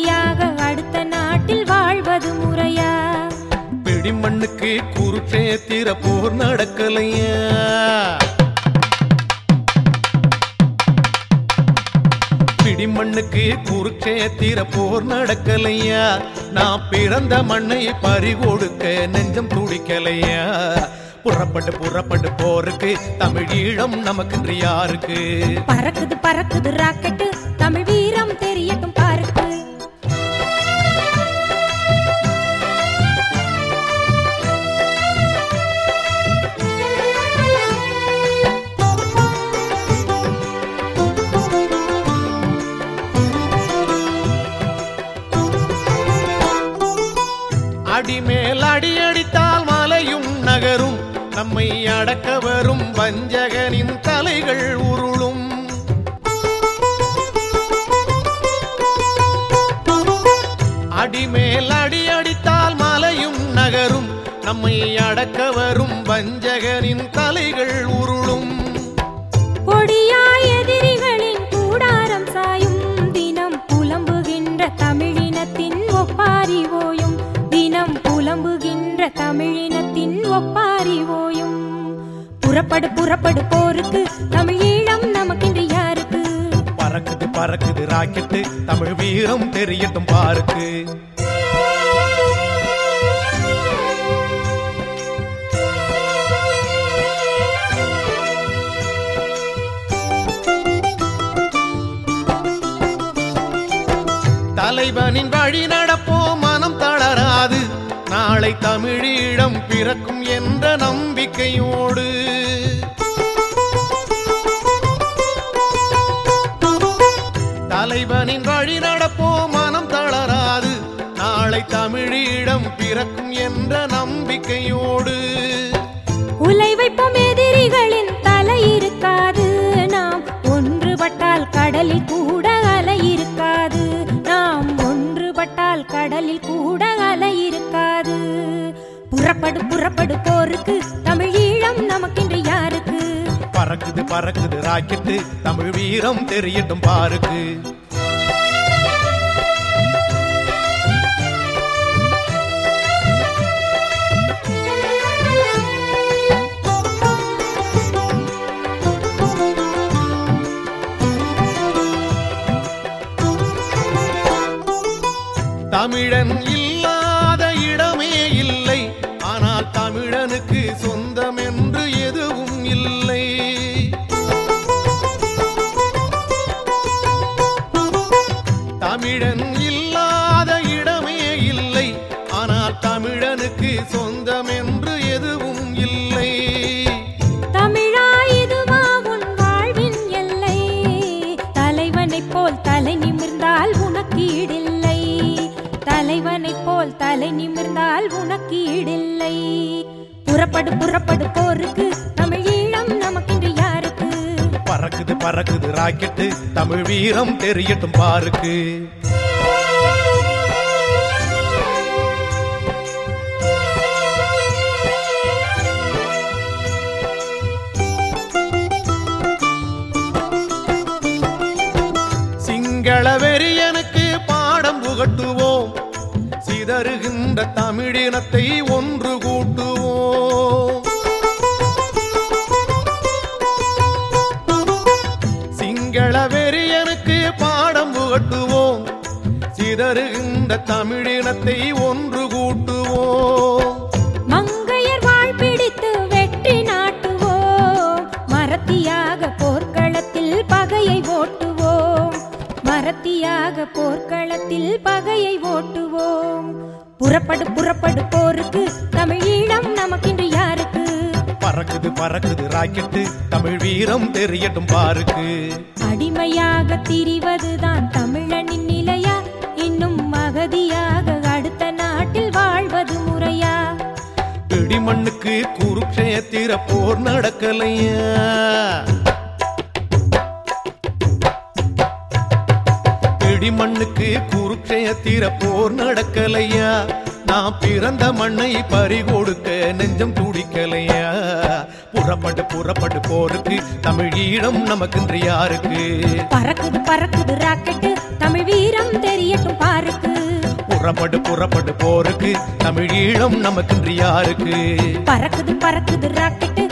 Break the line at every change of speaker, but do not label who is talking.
மறதியாக அடுத்த நாட்டில் வாழ்வது முறையா
பிடிமண்ணுக்கு குருட்சேத்திர போர் நடக்கலையா பிடிமண்ணுக்கு குருட்சேத்திர போர் நடக்கலையா நான் பிறந்த மண்ணை பறிகொடுக்க நெஞ்சம் துடிக்கலையா புறப்பட்டு புறப்பட்டு போருக்கு தமிழ் ஈழம் நமக்கு யாருக்கு
பறக்குது பறக்குது ராக்கெட்டு தமிழ் வீரம் தெரியட்டும் பாருக்கு
அடிமேல் அடி அடித்தால் மலையும் நகரும் நம்மை அடக்க வரும் வஞ்சகனின் தலைகள் உருளும் அடிமேல் அடி அடித்தால் மலையும் நகரும் நம்மை அடக்க வரும் வஞ்சகனின் தலைகள் உருளும்
கொடியாய் எதிரிகளின் கூடாரம் சாயும் தினம் புலம்புகின்ற தமிழினத்தின் ஒப்பாரி ஓயும் தினம் புலம்புகின்ற தமிழினத்தின் ஒப்பாரி ஓயும் புறப்படு புறப்படு போருக்கு தமிழீழம் நமக்கென்று யாருக்கு
பறக்குது பறக்குது ராக்கெட்டு தமிழ் வீரம் தெரியட்டும் பாருக்கு தலைவனின் வழி நடப்போம் மனம் தளராது நாளை தமிழீழம் பிறக்கும் என்ற நம்பிக்கையோடு தலைவனின் வழி நடப்போம் மனம் தளராது நாளை தமிழீழம் பிறக்கும் என்ற நம்பிக்கையோடு
உலை வைப்போம் எதிரிகளின் தலை இருக்காது நாம் ஒன்றுபட்டால் கடலில் கூட அலை இருக்காது நாம் ஒன்றுபட்டால் கடலில் கூட அலை இருக்காது புறப்படு புறப்படு போருக்கு தமிழீழம் நமக்கென்று யாருக்கு
பறக்குது பறக்குது ராக்கெட்டு தமிழ் வீரம் தெரியட்டும் பாருக்கு தமிழன் இல்லாத இடமே இல்லை ஆனால் தமிழனுக்கு சொந்தம் என்று எதுவும் இல்லை தமிழன் இல்லாத இடமே இல்லை ஆனால் தமிழனுக்கு சொந்தம் என்று எதுவும் இல்லை
தமிழா இதுவா உன் வாழ்வின் எல்லை தலைவனைப் போல் தலை நிமிர்ந்தால் உனக்கு ஈடில்லை தலைவனைப் போல் தலை நிமிர்ந்தால் உனக்கு ஈடில்லை புறப்படு புறப்படு போருக்கு தமிழீழம் நமக்கென்று யாருக்கு
பறக்குது பறக்குது ராக்கெட்டு தமிழ் வீரம் தெரியட்டும் பாருக்கு சிங்கள வெறியனுக்கு பாடம் புகட்டுவோம் சிதறுகின்ற தமிழினத்தை ஒன்று கூட்டுவோம் சிங்கள வெறியனுக்கு பாடம் புகட்டுவோம் சிதறுகின்ற தமிழினத்தை ஒன்று கூட்டுவோம்
மங்கையர் வாழ் பிடித்து வெற்றி நாட்டுவோம் மரத்தியாக போர்க்களத்தில் பகையை ஓட்டுவோம் மரத்தியாக போர்க்களத்தில் பகையை ஓட்டுவோம் புறப்படு புறப்படு போருக்கு தமிழீழம் நமக்கென்று யாருக்கு
பறக்குது பறக்குது ராக்கெட்டு தமிழ் வீரம் தெரியட்டும் பாருக்கு
அடிமையாக திரிவதுதான் தமிழனின் நிலையா இன்னும் மகதியாக அடுத்த நாட்டில் வாழ்வது முறையா
இடிமண்ணுக்கு குருக்ஷேத்திர போர் நடக்கலையா இடிமண்ணுக்கு குருக்ஷேத்திர போர் நடக்கலையா நான் பிறந்த மண்ணை பறிகொடுக்க நெஞ்சம் துடிக்கலையா புறப்பட்டு புறப்பட்டு போருக்கு தமிழ் ஈழம் நமக்கு யாருக்கு
பறக்குது பறக்குது ராக்கெட்டு தமிழ் வீரம் தெரியட்டும் பாருக்கு
புறப்படு புறப்படு போருக்கு தமிழீழம் நமக்கின்றி யாருக்கு
பறக்குது பறக்குது ராக்கெட்டு